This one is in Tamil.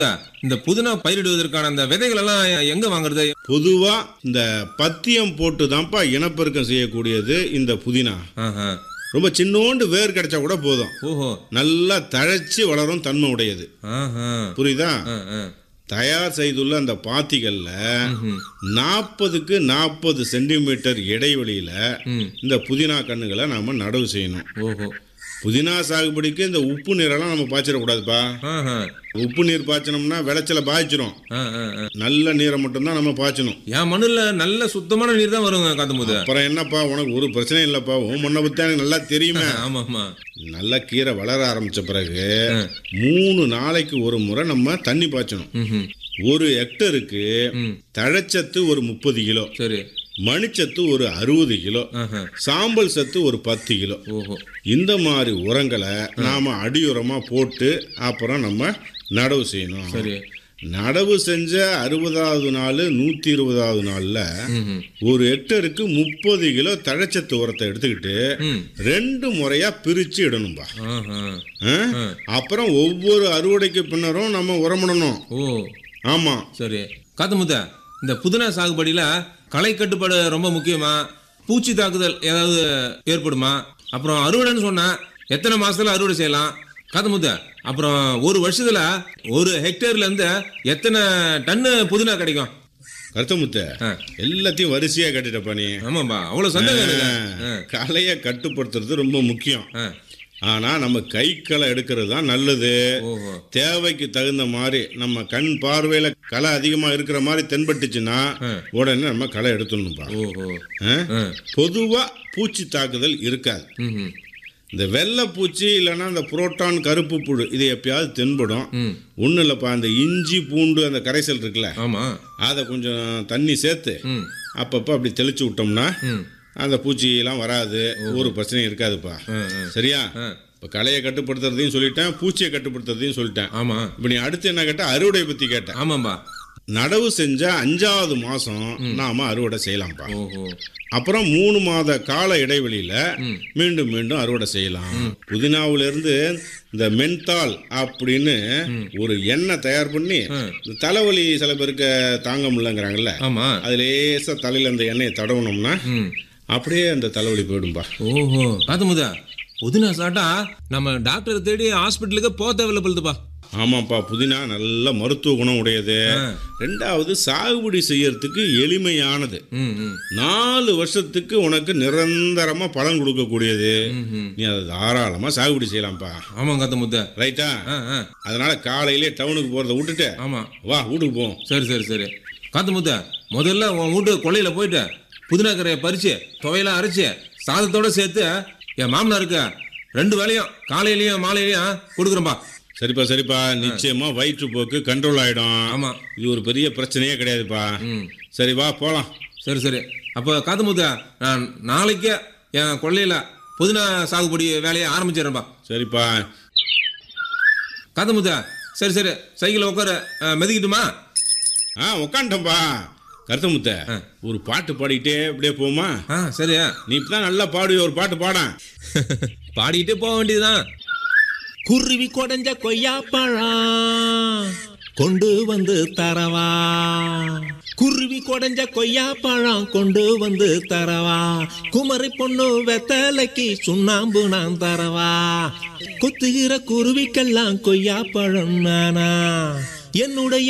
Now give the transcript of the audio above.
இந்த புதினா பயிரிடுவதற்கான அந்த விதைகள் எல்லாம் எங்க வாங்குறது பொதுவா இந்த பத்தியம் போட்டு தான்ப்பா இனப்பெருக்கம் செய்யக்கூடியது இந்த புதினா ஆஹா. ரொம்ப சின்னோண்டு வேர் கிடைச்சா கூட போதும் ஓஹோ நல்லா தழைச்சி வளரும் தன்மை உடையது ஆஹா. புரியுதா ஆ, ஆ. தயார் செய்துள்ள அந்த பாத்திகள்ல ம்ஹும். நாற்பதுக்கு நாற்பது சென்டிமீட்டர் இடைவெளியில ம். இந்த புதினா கண்ணுகளை நாம நடவு செய்யணும் ஓஹோ புதினா சாகுபடிக்கு இந்த உப்பு நீரெல்லாம் நம்ம பாய்ச்சிடக்கூடாதுப்பா ஆஹா. உப்பு நீர் பாய்ச்சனோம்னா விளைச்சலை பாய்ச்சிரும் ஆ, ஆ, ஆ. நல்ல நீரை மட்டும்தான் நம்ம பாய்ச்சணும் என் மண்ணுல நல்ல சுத்தமான நீர் தான் வருங்க காத்தமுது அப்புறம் என்னப்பா உனக்கு ஒரு பிரச்சனையும் இல்லப்பா உன் மண்ணை பத்தி எனக்கு நல்லா தெரியுமே ஆமா ஆமா நல்ல கீரை வளர ஆரம்பிச்ச பிறகு ஆ. மூணு நாளைக்கு ஒரு முறை நம்ம தண்ணி பாய்ச்சணும் ம்ஹும். ஒரு ஹெக்டருக்கு ம். தழைச்சத்து ஒரு முப்பது கிலோ சரி மணிச்சத்து ஒரு அறுபது கிலோ ஆஹா. சாம்பல் சத்து ஒரு பத்து கிலோ ஓஹோ இந்த மாதிரி உரங்களை நாம அடியுரமா போட்டு அப்புறம் நம்ம நடவு செய்யணும் சரி நடவு செஞ்ச அறுபதாவது நாள் நூற்றி இருபதாவது நாளில் ம்ஹும். ஒரு ஹெக்டருக்கு முப்பது கிலோ தழைச்சத்து உரத்தை எடுத்துக்கிட்டு ம். ரெண்டு முறையா பிரிச்சு இடணும்பா ஆஹா. ஆ? ஆ. அப்புறம் ஒவ்வொரு அறுவடைக்கு பின்னரும் நம்ம உரமிடணும் ஓ ஆமா சரி காத்தமுத்த இந்த புதினா சாகுபடியில களை கட்டுப்பாடு ரொம்ப முக்கியமா பூச்சி தாக்குதல் ஏதாவது ஏற்படுமா அப்புறம் அறுவடைன்னு சொன்னா எத்தனை மாசத்துல அறுவடை செய்யலாம் காத்தமுத்த அப்புறம் ஒரு வருஷத்துல ஒரு ஹெக்டேர்ல இருந்து எத்தனை டன்னு புதினா கிடைக்கும் கருத்தமுத்த ஆ. எல்லாத்தையும் வரிசையா கட்டிட்டப்பா நீ ஆமாம்பா அவ்வளவு சந்தேகம் எனக்கு ஆ, களையை கட்டுப்படுத்துறது ரொம்ப முக்கியம் ஆ. ஆனா நம்ம கை களை எடுக்கிறது தான் நல்லது ஓஹோ தேவைக்கு தகுந்த மாதிரி நம்ம கண் பார்வையில களை அதிகமா இருக்கிற மாதிரி தென்பட்டுச்சுன்னா ஆ. உடனே நம்ம களை எடுத்துடணும்பா ஓஹோ ஆ? ஆ. பொதுவா பூச்சி தாக்குதல் இருக்காது ம்ஹும். இந்த வெள்ளை பூச்சி இல்லைன்னா இந்த புரோட்டான் கருப்பு புழு இது எப்பயாவது தென்படும் ம் ஒன்றும் இல்லைப்பா அந்த இஞ்சி பூண்டு அந்த கரைசல் இருக்குல்ல ஆமா அதை கொஞ்சம் தண்ணி சேர்த்து ம் அப்பப்போ அப்படி தெளிச்சு விட்டோம்னா ம் அந்த பூச்சியெல்லாம் வராது ஒரு பிரச்சனையும் இருக்காதுப்பா ஆ, ஆ. சரியா ஆ. இப்போ களையை கட்டுப்படுத்துறதையும் சொல்லிட்டேன் பூச்சியை கட்டுப்படுத்துறதையும் சொல்லிட்டேன் ஆமா இப்போ நீ அடுத்து என்ன கேட்ட அறுவடை பற்றி கேட்டேன் ஆமாம்பா நடவு செஞ்ச அஞ்சாவது மாதம் நாம அறுவடை செய்யலாம்ப்பா ஓஹோ அப்புறம் மூணு மாத கால இடைவெளியில ம். மீண்டும் மீண்டும் அறுவடை செய்யலாம் புதினாவுல இருந்து இந்த மென்தால் அப்படின்னு ஒரு எண்ணெய் தயார் பண்ணி ம். இந்த தலைவலி சில பேருக்கு தாங்க முடியலங்கிறாங்கல்ல ஆமா அது லேசா தலையில அந்த எண்ணெயை தடவுனோம்னா ம் அப்படியே அந்த தலைவலி போயிடும்பா ஓஹோ காத்தமுதா புதினா சாட்டா நம்ம டாக்டர் தேடி ஹாஸ்பிட்டலுக்கு போக தேவையில்ல பழுதுப்பா ஆமாப்பா புதினா நல்ல மருத்துவ குணம் உடையது ரெண்டாவது சாகுபடி செய்யறதுக்கு எளிமையானது ம் ம் நாலு வருஷத்துக்கு உனக்கு நிரந்தரமா பலன் கொடுக்கக்கூடியது ம், ம் நீ அதை தாராளமா சாகுபடி செய்யலாம்ப்பா ஆமாம் காத்தமுத்த ரைட்டா ஆ ஆ அதனால காலையிலே டவுனுக்கு போறதை விட்டுட்டு ஆமாம் வா வீட்டுக்கு போவோம் சரி சரி சரி காத்தமுத்த முதல்ல உன் வீட்டு கொல்லையில் போயிட்டு புதினா கரையை பறிச்சு துவையெல்லாம் அரைச்சு சாதத்தோட சேர்த்து என் மாமனாருக்கு ரெண்டு வேலையும் காலையிலையும் மாலையிலையும் கொடுக்குறேன்பா சரிப்பா சரிப்பா நிச்சயமா வயிற்றுப்போக்கு கண்ட்ரோல் ஆயிடும் ஆமாம் இது ஒரு பெரிய பிரச்சனையே கிடையாதுப்பா ம் சரி வா போலாம் சரி சரி அப்போ காத்தமுத்த நான் நாளைக்கே என் கொல்லையில் புதினா சாகுபடி வேலையை ஆரம்பிச்சிடுறேன்பா சரிப்பா காத்தமுத்த சரி சரி சைக்கிள் உட்கார மெதிக்கிட்டுமா ஆ உக்காண்டப்பா கருத்தமுத்த ஆ. ஒரு பாட்டு பாடிக்கிட்டே அப்படியே போமா ஆ சரி நீ இப்பதான் நல்லா பாடுவி ஒரு பாட்டு பாட பாடிக்கிட்டே போக வேண்டியதுதான் குருவி கொடைஞ்ச கொய்யாப்பழம் கொண்டு வந்து தரவா குருவி கொடைஞ்ச கொய்யாப்பழம் கொண்டு வந்து தரவா குமரி பொண்ணு வெத்தலைக்கு சுண்ணாம்பு நான் தரவா கொத்துகிற குருவிக்கெல்லாம் கொய்யாப்பழம் நானா என்னுடைய